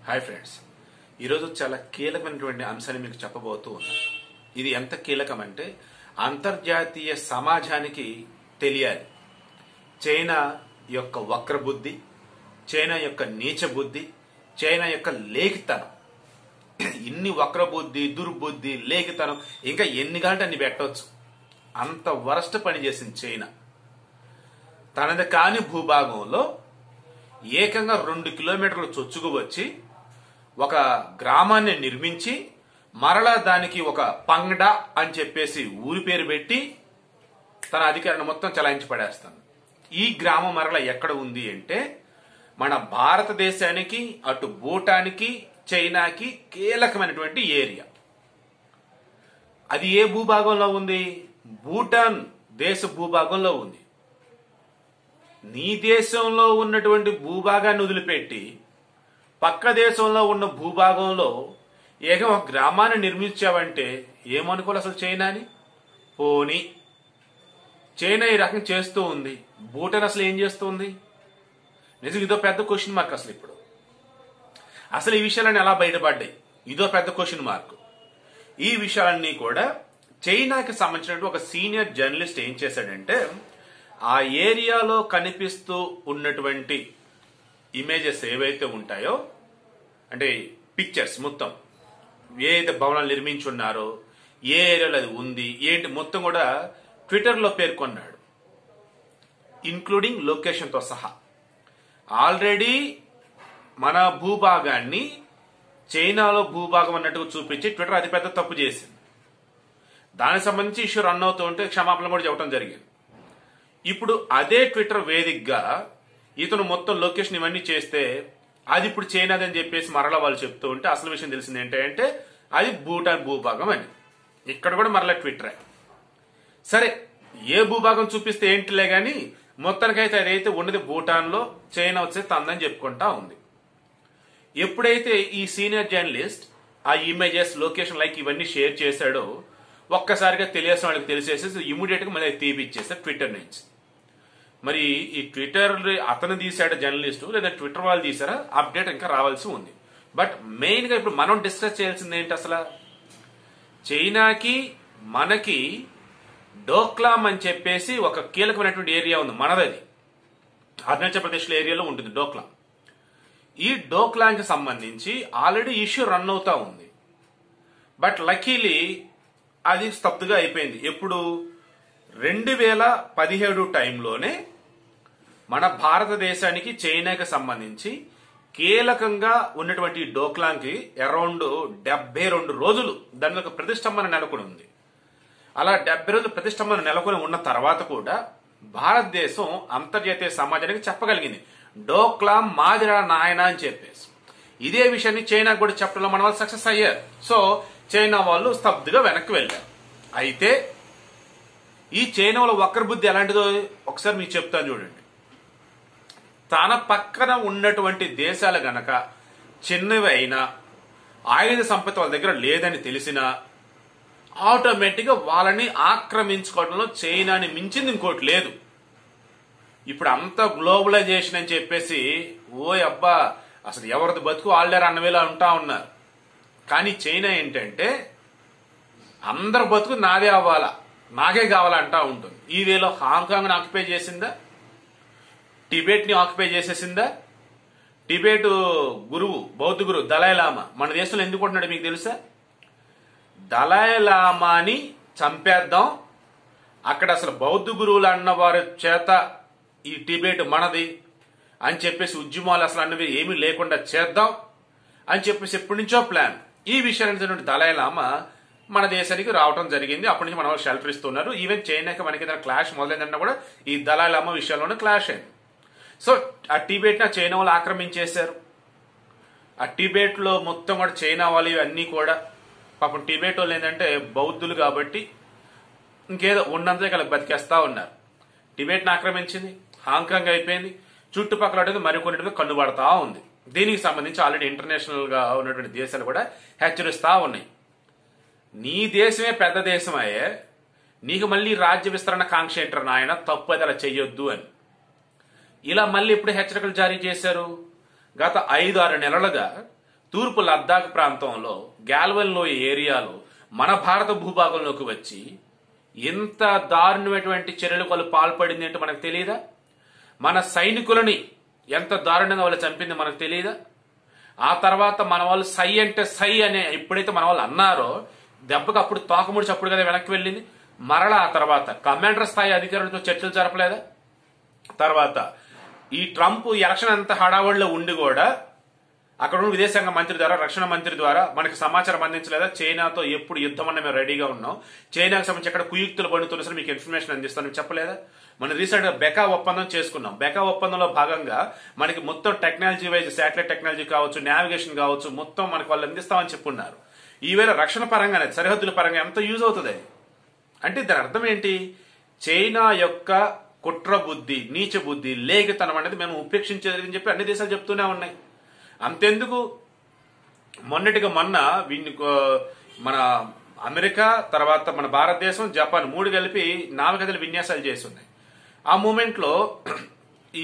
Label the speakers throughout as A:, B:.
A: hi friends ఈరోజు చాలా కీలకమైనటువంటి అంశాన్ని మీకు చెప్పబోతూ ఉన్నాను ఇది ఎంత కీలకం అంటే అంతర్జాతీయ సమాజానికి తెలియాలి చైనా యొక్క వక్ర బుద్ధి చైనా యొక్క నీచ బుద్ధి చైనా యొక్క లేఖితనం ఇన్ని వక్ర బుద్ధి దుర్బుద్ధి లేఖితనం ఇంకా ఎన్ని గంటలు అన్ని పెట్టవచ్చు అంత వరస్ట్ పని చేసింది చైనా తనది కాని భూభాగంలో ఏకంగా రెండు కిలోమీటర్లు చొచ్చుకు వచ్చి ఒక గ్రామాన్ని నిర్మించి మరలా దానికి ఒక పంగడ అని చెప్పేసి ఊరి పేరు పెట్టి తన అధికారాన్ని మొత్తం చలాయించి పడేస్తాను ఈ గ్రామం మరల ఎక్కడ ఉంది అంటే మన భారతదేశానికి అటు భూటానికి చైనాకి కీలకమైనటువంటి ఏరియా అది ఏ భూభాగంలో ఉంది భూటాన్ దేశ భూభాగంలో ఉంది నీ దేశంలో ఉన్నటువంటి భూభాగాన్ని వదిలిపెట్టి పక్క దేశంలో ఉన్న భూభాగంలో ఏక ఒక గ్రామాన్ని నిర్మించావంటే ఏమనుకోవాలి అసలు చైనాని పోని చైనా ఈ రకం చేస్తూ ఉంది భూటాన్ అసలు ఏం చేస్తుంది నిజం ఇదో పెద్ద క్వశ్చన్ మార్క్ అసలు ఇప్పుడు అసలు ఈ విషయాలన్నీ ఎలా బయటపడ్డాయి ఇదో పెద్ద క్వశ్చన్ మార్క్ ఈ విషయాలన్నీ కూడా చైనాకి సంబంధించినటువంటి ఒక సీనియర్ జర్నలిస్ట్ ఏం చేశాడంటే ఆ ఏరియాలో కనిపిస్తూ ఉన్నటువంటి ఇమేజెస్ ఏవైతే ఉంటాయో అంటే పిక్చర్స్ మొత్తం ఏదైతే భవనాలు నిర్మించున్నారో ఏ ఏరియాలో అది ఉంది ఏంటి మొత్తం కూడా ట్విట్టర్లో పేర్కొన్నాడు ఇంక్లూడింగ్ లొకేషన్తో సహా ఆల్రెడీ మన భూభాగాన్ని చైనాలో భూభాగం అన్నట్టుగా చూపించి ట్విట్టర్ అతిపెద్ద తప్పు చేసింది దానికి సంబంధించి ఇష్యూ రన్ అవుతూ ఉంటే క్షమాపణ కూడా చెప్పడం జరిగింది ఇప్పుడు అదే ట్విట్టర్ వేదికగా ఇతను మొత్తం లొకేషన్ ఇవన్నీ చేస్తే అది ఇప్పుడు చైనాది అని చెప్పేసి మరలా వాళ్ళు చెప్తూ ఉంటే అసలు విషయం తెలిసింది ఏంటంటే అది భూటాన్ భూభాగం అని ఇక్కడ కూడా మరలా ట్విట్టరే సరే ఏ భూభాగం చూపిస్తే ఏంటిలే గాని మొత్తానికైతే అదైతే ఉన్నది భూటాన్లో చైనా వచ్చే తందని చెప్పుకుంటా ఉంది ఎప్పుడైతే ఈ సీనియర్ జర్నలిస్ట్ ఆ ఇమేజెస్ లొకేషన్ లైక్ ఇవన్నీ షేర్ చేశాడో ఒక్కసారిగా తెలియాల్సిన వాళ్ళకి తెలిసేసి ఇమీడియట్ గా మళ్ళీ తీపిచ్చేస్తారు ట్విట్టర్ నుంచి మరి ఈ ట్విట్టర్ అతను తీశాడు జర్నలిస్టు లేదా ట్విట్టర్ వాళ్ళు తీసారా అప్డేట్ ఇంకా రావాల్సి ఉంది బట్ మెయిన్ గా ఇప్పుడు మనం డిస్కస్ చేయాల్సింది ఏంటి అసలు చైనాకి మనకి డోక్లాం అని చెప్పేసి ఒక కీలకమైనటువంటి ఏరియా ఉంది మనదది అరుణాచల్ ప్రదేశ్లో ఏరియాలో ఉంటుంది డోక్లాం ఈ డోక్లాంకి సంబంధించి ఆల్రెడీ ఇష్యూ రన్ అవుతా ఉంది బట్ లక్కీలీ అది స్తబ్దుగా అయిపోయింది ఎప్పుడు రెండు వేల పదిహేడు టైంలోనే మన భారతదేశానికి చైనాకి సంబంధించి కీలకంగా ఉన్నటువంటి డోక్లాంకి అరౌండ్ డెబ్బై రెండు రోజులు దాని ఒక ప్రతిష్టంభన నెలకొని ఉంది అలా డెబ్బై రోజులు ప్రతిష్టంభన నెలకొని ఉన్న తర్వాత కూడా భారతదేశం అంతర్జాతీయ సమాజానికి చెప్పగలిగింది డోక్లాం మాదిరా నాయన అని చెప్పేసి ఇదే విషయాన్ని చైనా కూడా చెప్పడంలో మన వాళ్ళు సక్సెస్ అయ్యారు సో చైనా వాళ్ళు స్తబ్దుగా వెనక్కి వెళ్ళారు అయితే ఈ చైనా వాళ్ళ వక్ర బుద్ధి ఎలాంటిదో ఒకసారి మీకు చెప్తాను చూడండి తన పక్కన ఉన్నటువంటి దేశాలు గనక చిన్నవి అయినా ఆయుధ సంపత్తి వాళ్ళ దగ్గర లేదని తెలిసినా ఆటోమేటిక్గా వాళ్ళని ఆక్రమించుకోవడంలో చైనాని మించింది ఇంకోటి లేదు ఇప్పుడు అంత గ్లోబలైజేషన్ అని చెప్పేసి ఓ అబ్బా అసలు ఎవరిది బతుకు వాళ్ళే అన్నవేలా ఉంటా ఉన్నారు కానీ చైనా ఏంటంటే అందరు బతుకు నాదే అవ్వాలా నాకే కావాలంటా ఉంటుంది ఈ వేలో హాంకాంగ్ని ఆక్యుపై చేసిందా టిబెట్ని ఆక్యుపై చేసేసిందా టిబెట్ గురువు బౌద్ధ గురువు దళాయి లామా మన దేశంలో ఎందుకు ఉంటున్నాడు మీకు తెలుసా దళాయి లామాని చంపేద్దాం అక్కడ అసలు బౌద్ధ గురువులు అన్న వారి చేత ఈ టిబెట్ మనది అని చెప్పేసి ఉద్యమాలు అసలు అన్నవి ఏమీ లేకుండా చేద్దాం అని చెప్పేసి ఎప్పటి నుంచో ప్లాన్ ఈ విషయాన్ని దళాయి లామా మన దేశానికి రావడం జరిగింది అప్పటి నుంచి మన వాళ్ళు షెల్టర్ ఇస్తున్నారు ఈవెన్ చైనాకి మనకి ఏదైనా క్లాష్ మొదలైందన్నా కూడా ఈ దళాయి లామా విషయంలోనే క్లాష్ అయింది సో ఆ టిబెట్ చైనా వాళ్ళు ఆక్రమించేశారు ఆ టిబెట్ లో మొత్తం కూడా చైనా వాళ్ళు ఇవన్నీ కూడా పాపం టిబెట్ వాళ్ళు ఏంటంటే బౌద్ధులు కాబట్టి ఇంకేదో ఉన్నంతే కలిసి బతికేస్తా ఉన్నారు టిబెట్ని ఆక్రమించింది హాంకాంగ్ అయిపోయింది చుట్టుపక్కల ఉంటుంది మరికొన్నిటిపై కన్నుబడతా ఉంది దీనికి సంబంధించి ఆల్రెడీ ఇంటర్నేషనల్ గా ఉన్నటువంటి దేశాలు కూడా హెచ్చరిస్తా ఉన్నాయి నీ దేశమే పెద్ద దేశం అయ్యే నీకు మళ్ళీ రాజ్య విస్తరణ కాంక్ష ఏంటారు నాయన తప్పు అది అలా చెయ్యొద్దు అని ఇలా మళ్ళీ ఇప్పుడు హెచ్చరికలు జారీ చేశారు గత ఐదు ఆరు నెలలుగా తూర్పు లద్దాఖ్ ప్రాంతంలో గ్యాల్వన్ లోయ ఏరియాలో మన భారత భూభాగంలోకి వచ్చి ఇంత దారుణమైనటువంటి చర్యలకు వాళ్ళు పాల్పడింది అంటే మనకు తెలియదా మన సైనికులని ఎంత దారుణంగా వాళ్ళు చంపింది మనకు తెలియదా ఆ తర్వాత మన వాళ్ళు సై అంటే సై అనే ఎప్పుడైతే మన వాళ్ళు అన్నారో దెబ్బకి అప్పుడు తోకముడిచి అప్పుడు కదా వెనక్కి వెళ్ళింది మరలా ఆ తర్వాత కమాండర్ స్థాయి అధికారులతో చర్చలు జరపలేదా తర్వాత ఈ ట్రంప్ ఎలక్షన్ అంత హడావుడిలో ఉండి కూడా అక్కడ ఉన్న విదేశాంగ మంత్రి ద్వారా రక్షణ మంత్రి ద్వారా మనకి సమాచారం అందించలేదా చైనాతో ఎప్పుడు యుద్ధం అన్న మేము రెడీగా ఉన్నాం చైనాకు సంబంధించి ఎక్కడ కుయుక్తులు పడుతున్న సరే మీకు ఇన్ఫర్మేషన్ అందిస్తాను చెప్పలేదా మనం రీసెంట్ గా బెకా ఒప్పందం చేసుకున్నాం బెకా ఒప్పందంలో భాగంగా మనకి మొత్తం టెక్నాలజీ వైజ్ శాటిలైట్ టెక్నాలజీ కావచ్చు నావిగేషన్ కావచ్చు మొత్తం మనకి వాళ్ళు అందిస్తామని చెప్పున్నారు ఈవేళ రక్షణ పరంగానే సరిహద్దుల పరంగా ఎంత యూజ్ అవుతుంది అది అంటే దాని అర్థం ఏంటి చైనా యొక్క కుట్ర బుద్ధి నీచ బుద్ధి లేఖతనం అనేది మేము ఉపేక్షించేదని చెప్పి అన్ని దేశాలు చెప్తూనే ఉన్నాయి అంతెందుకు మొన్నటిగా మొన్న వీడిని మన అమెరికా తర్వాత మన భారతదేశం జపాన్ మూడు కలిపి నాలుగైదు విన్యాసాలు చేసి ఉన్నాయి ఆ మూమెంట్ లో ఈ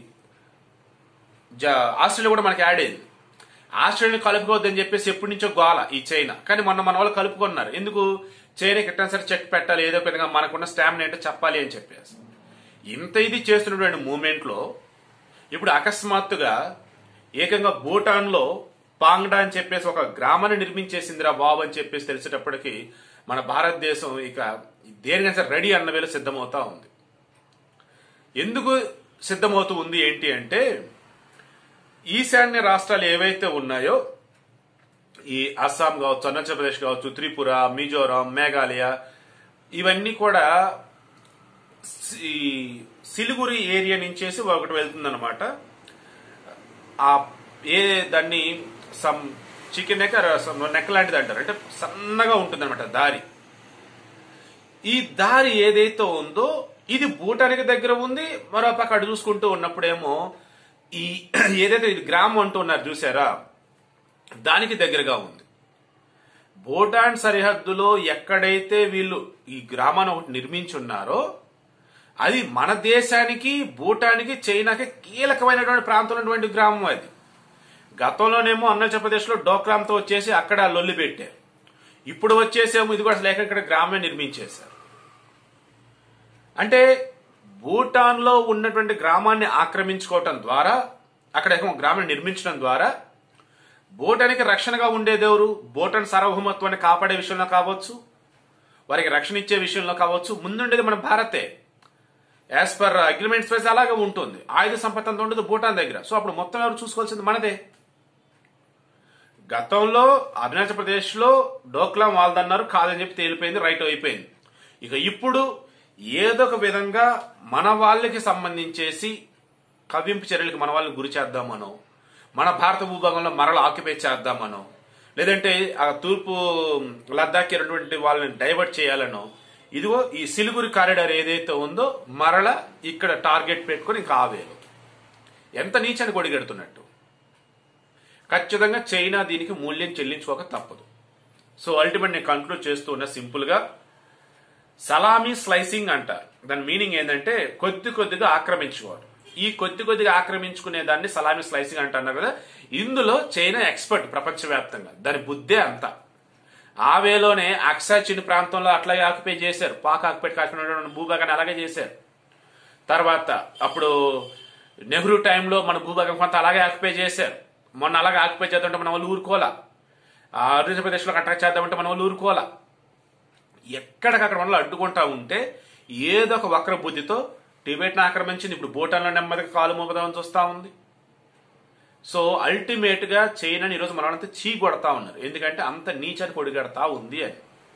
A: జ ఆస్ట్రేలియా కూడా మనకి యాడ్ అయింది ఆస్ట్రేలియా కలుపుకోవద్దని చెప్పేసి ఎప్పటి నుంచో గోల ఈ చైనా కానీ మొన్న మన వాళ్ళు కలుపుకున్నారు ఎందుకు చైనాకి ఎట్లా సరే చెక్ పెట్టాలి ఏదో విధంగా మనకున్న స్టామినా ఏంటో చెప్పాలి అని చెప్పేసి ఇంత ఇది చేస్తున్నటువంటి మూమెంట్ లో ఇప్పుడు అకస్మాత్తుగా ఏకంగా భూటాన్ లో పాంగ్డా అని చెప్పేసి ఒక గ్రామాన్ని నిర్మించేసిందిరా బాబు అని చెప్పేసి తెలిసేటప్పటికి మన భారతదేశం ఇక దేనికైనా సరే రెడీ అన్న వేళ సిద్ధమవుతా ఉంది ఎందుకు సిద్ధమవుతూ ఉంది ఏంటి అంటే ఈశాన్య రాష్ట్రాలు ఏవైతే ఉన్నాయో ఈ అస్సాం కావచ్చు అరుణాచల్ ప్రదేశ్ కావచ్చు త్రిపుర మిజోరాం మేఘాలయ ఇవన్నీ కూడా ఈ సిలిగురి ఏరియా నుంచేసి ఒకటి వెళ్తుందన్నమాట ఆ ఏ దాన్ని సమ్ చికెన్ నెక్ నెక్ లాంటిది అంటారు అంటే సన్నగా ఉంటుందన్నమాట దారి ఈ దారి ఏదైతే ఉందో ఇది భూటానికి దగ్గర ఉంది మరో పక్క అటు చూసుకుంటూ ఉన్నప్పుడేమో ఈ ఏదైతే ఇది గ్రామం అంటూ ఉన్నారు చూసారా దానికి దగ్గరగా ఉంది భూటాన్ సరిహద్దులో ఎక్కడైతే వీళ్ళు ఈ గ్రామాన్ని ఒకటి నిర్మించున్నారో అది మన దేశానికి భూటానికి చైనాకి కీలకమైనటువంటి ప్రాంతం ఉన్నటువంటి గ్రామం అది గతంలోనేమో అరుణాచల్ ప్రదేశ్ లో డోక్రామ్తో వచ్చేసి అక్కడ లొల్లి పెట్టారు ఇప్పుడు వచ్చేసేమో ఇది కూడా లేక ఇక్కడ గ్రామం నిర్మించేశారు అంటే భూటాన్ లో ఉన్నటువంటి గ్రామాన్ని ఆక్రమించుకోవటం ద్వారా అక్కడ ఏమో గ్రామాన్ని నిర్మించడం ద్వారా భూటానికి రక్షణగా ఉండేదెవరు భూటాన్ సార్వభౌమత్వాన్ని కాపాడే విషయంలో కావచ్చు వారికి రక్షణ ఇచ్చే విషయంలో కావచ్చు ముందుండేది మన భారతే యాజ్ పర్ అగ్రిమెంట్స్ వైజ్ అలాగే ఉంటుంది ఆయుధ సంపత్తి అంతా ఉండదు భూటాన్ దగ్గర సో అప్పుడు మొత్తం ఎవరు చూసుకోవాల్సింది మనదే గతంలో అరుణాచల్ ప్రదేశ్ లో డోక్లాం వాళ్ళదన్నారు కాదని చెప్పి తేలిపోయింది రైట్ అయిపోయింది ఇక ఇప్పుడు ఏదో ఒక విధంగా మన వాళ్ళకి సంబంధించేసి కవ్వింపు చర్యలకు మన వాళ్ళని గురి చేద్దామనో మన భారత భూభాగంలో మరల ఆక్యుపై చేద్దామనో లేదంటే ఆ తూర్పు లద్దాఖ్ ఉన్నటువంటి వాళ్ళని డైవర్ట్ చేయాలనో ఇదిగో ఈ సిలిగురి కారిడార్ ఏదైతే ఉందో మరల ఇక్కడ టార్గెట్ పెట్టుకొని ఇంకా ఆవేరు ఎంత నీచని కొడిగెడుతున్నట్టు ఖచ్చితంగా చైనా దీనికి మూల్యం చెల్లించుకోక తప్పదు సో అల్టిమేట్ నేను కంక్లూడ్ చేస్తూ ఉన్న సింపుల్ గా సలామీ స్లైసింగ్ అంటారు దాని మీనింగ్ ఏంటంటే కొద్ది కొద్దిగా ఆక్రమించుకోవడం ఈ కొద్ది కొద్దిగా ఆక్రమించుకునే దాన్ని సలామీ స్లైసింగ్ అంటున్నారు కదా ఇందులో చైనా ఎక్స్పర్ట్ ప్రపంచవ్యాప్తంగా దాని బుద్ధే అంతా ఆ వేలోనే అక్సాచిన్ ప్రాంతంలో అట్లాగే ఆక్యుపై చేశారు పాక్ ఆక్యుపై కాకుండా భూభాగాన్ని అలాగే చేశారు తర్వాత అప్పుడు నెహ్రూ టైంలో మన భూభాగం కొంత అలాగే ఆక్యుపై చేశారు మొన్న అలాగే ఆక్యుపై చేద్దామంటే మన వాళ్ళు ఊరుకోలా అరుణాచల్ ప్రదేశ్లో కట్టక చేద్దామంటే మన వాళ్ళు ఊరుకోలా ఎక్కడికక్కడ మనలో అడ్డుకుంటా ఉంటే ఏదో ఒక వక్ర బుద్ధితో టిబెట్ను ఆక్రమించింది ఇప్పుడు భూటాన్లో నెమ్మదిగా కాలు మోపదామని చూస్తా ఉంది సో అల్టిమేట్ గా చైనాని ఈరోజు మనమంతా చీ కొడతా ఉన్నారు ఎందుకంటే అంత నీచని పొడిగడతా ఉంది అని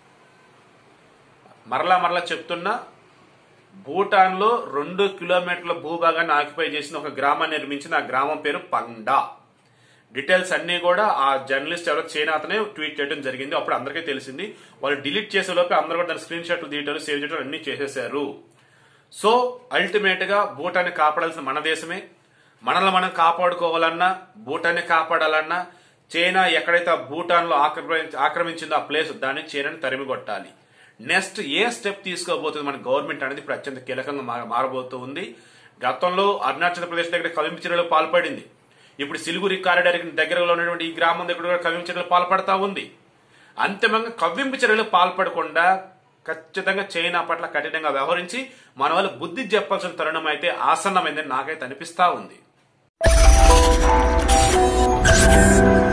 A: మరలా మరలా చెప్తున్నా భూటాన్ లో రెండు కిలోమీటర్ల భూభాగాన్ని ఆక్యుపై చేసిన ఒక గ్రామాన్ని నిర్మించిన ఆ గ్రామం పేరు పండా డీటెయిల్స్ అన్ని కూడా ఆ జర్నలిస్ట్ ఎవరో చైనా అతనే ట్వీట్ చేయడం జరిగింది అప్పుడు అందరికీ తెలిసింది వాళ్ళు డిలీట్ చేసే లోపే అందరూ కూడా దాని స్క్రీన్ షాట్లు తీయటం సేవ్ చేయడం అన్ని చేసేసారు సో అల్టిమేట్ గా భూటాన్ని కాపాడాల్సిన మన దేశమే మనల్ని మనం కాపాడుకోవాలన్నా భూటాన్ని కాపాడాలన్నా చైనా ఎక్కడైతే ఆ భూటాన్ లో ఆక్రమించిందో ఆ ప్లేస్ దాన్ని చైనాని తరిమి కొట్టాలి నెక్స్ట్ ఏ స్టెప్ తీసుకోబోతుంది మన గవర్నమెంట్ అనేది ఇప్పుడు అత్యంత కీలకంగా మారబోతూ ఉంది గతంలో అరుణాచల్ ప్రదేశ్ దగ్గర కవింపు చర్యలు పాల్పడింది ఇప్పుడు సిలిగురి కారిడార్ దగ్గరలో ఉన్నటువంటి ఈ గ్రామం దగ్గర కూడా కవ్వింపు చర్యలు పాల్పడతా ఉంది అంతిమంగా కవ్వింపు చర్యలు పాల్పడకుండా ఖచ్చితంగా చైనా పట్ల కఠినంగా వ్యవహరించి మన వాళ్ళు బుద్ధి చెప్పాల్సిన తరుణం అయితే ఆసన్నమైందని నాకైతే అనిపిస్తా ఉంది